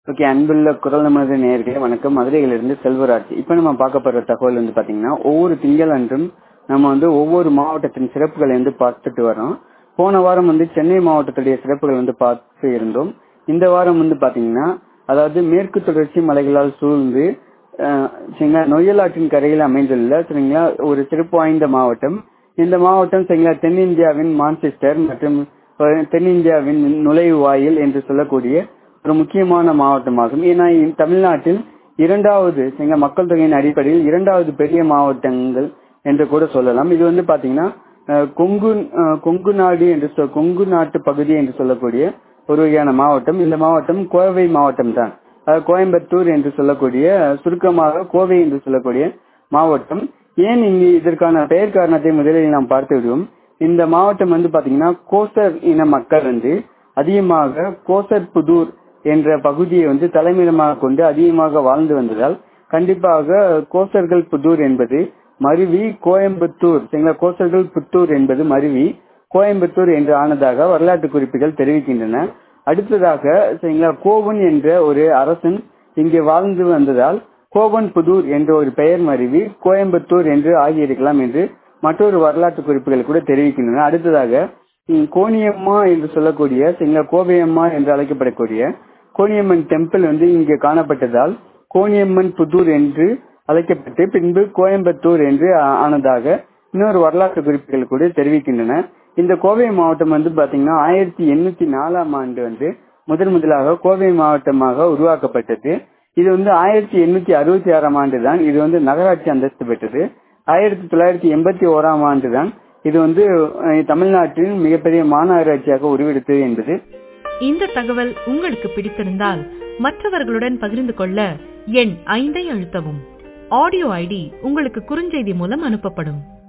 okay அன்புள்ள குரல் நமது நேயர்களே வணக்கம் மதுரையிலிருந்து செல்வராஜ் இப்போ நம்ம பார்க்க போற தகவல் வந்து பாத்தீங்கன்னா ஒவ்வொரு திங்கள் அன்றும் நம்ம வந்து ஒவ்வொரு மாவட்டத்தின் சிறப்புகளை வந்து பார்த்துட்டு வரோம் போன வாரம் வந்து சென்னை மாவட்டத்துடைய சிறப்புகள் வந்து பார்த்து இருந்தோம் இந்த வாரம் வந்து பாத்தீங்கன்னா அதாவது மேற்கு தொடர்ச்சி மலைகளால் சூழ்ந்து அஹ், சரிங்களா நொய்யலாற்றின் கரையில் அமைந்துள்ள சரிங்களா ஒரு சிறப்பு வாய்ந்த மாவட்டம் இந்த மாவட்டம் சரிங்களா தென்னிந்தியாவின் மான்செஸ்டர் மற்றும் அஹ், தென்னிந்தியாவின் நுழைவு வாயில் என்று சொல்லக்கூடிய ஒரு முக்கியமான மாவட்டமாகும் ஏன்னா இந்த தமிழ்நாட்டில் இரண்டாவது சரிங்களா மக்கள் தொகையின் அடிப்படையில் இரண்டாவது பெரிய மாவட்டங்கள் என்று கூட சொல்லலாம் இது வந்து பாத்தீங்கன்னா அஹ், கொங்கு அஹ், கொங்கு நாடு என்று சொல் கொங்கு நாட்டு பகுதி என்று சொல்லக்கூடிய ஒரு வகையான மாவட்டம் இந்த மாவட்டம் கோவை மாவட்டம் தான் அதாவது கோயம்புத்தூர் என்று சொல்லக்கூடிய சுருக்கமாக கோவை என்று சொல்லக்கூடிய மாவட்டம் ஏன் இங்கு இதற்கான பெயர் காரணத்தை முதலில் நாம் பார்த்து விடுவோம் இந்த மாவட்டம் வந்து பாத்தீங்கன்னா கோசர் இன மக்கள் வந்து அதிகமாக கோசர் புதூர் என்ற பகுதியை வந்து தலைமையிடமாக கொண்டு அதிகமாக வாழ்ந்து வந்ததால் கண்டிப்பாக கோசர்கள் புதூர் என்பது மருவி கோயம்புத்தூர் சரிங்களா கோசர்கள் புத்தூர் என்பது மருவி கோயம்புத்தூர் என்று ஆனதாக வரலாற்று குறிப்புகள் தெரிவிக்கின்றன அடுத்ததாக சரிங்களா கோவன் என்ற ஒரு அரசன் இங்கே வாழ்ந்து வந்ததால் கோவன் புதூர் என்ற ஒரு பெயர் மருவி கோயம்புத்தூர் என்று ஆகியிருக்கலாம் என்று மற்றொரு வரலாற்று குறிப்புகள் கூட தெரிவிக்கின்றன அடுத்ததாக ம், கோணியம்மா என்று சொல்லக்கூடிய சரிங்களா கோவையம்மா என்று அழைக்கப்படக்கூடிய கோணியம்மன் டெம்பிள் வந்து இங்கே காணப்பட்டதால் கோணியம்மன் புதூர் என்று அழைக்கப்பட்டு பின்பு கோயம்புத்தூர் என்று ஆ- ஆனதாக இன்னொரு வரலாற்று குறிப்புகள் கூட தெரிவிக்கின்றன இந்த கோவை மாவட்டம் வந்து பாத்தீங்கன்னா ஆயிரத்தி எண்ணூத்தி நாலாம் ஆண்டு வந்து முதன் முதலாக கோவை மாவட்டமாக உருவாக்கப்பட்டது இது வந்து ஆயிரத்தி எண்ணூத்தி அறுபத்தி ஆறாம் ஆண்டு தான் இது வந்து நகராட்சி அந்தஸ்து பெற்றது ஆயிரத்தி தொள்ளாயிரத்தி எண்பத்தி ஓராம் ஆண்டு தான் இது வந்து அஹ், தமிழ்நாட்டின் மிகப்பெரிய மாநகராட்சியாக உருவெடுத்தது என்பது இந்த தகவல் உங்களுக்கு பிடித்திருந்தால் மற்றவர்களுடன் பகிர்ந்து கொள்ள எண் ஐந்தை அழுத்தவும் ஆடியோ ஐடி உங்களுக்கு குறுஞ்செய்தி மூலம் அனுப்பப்படும்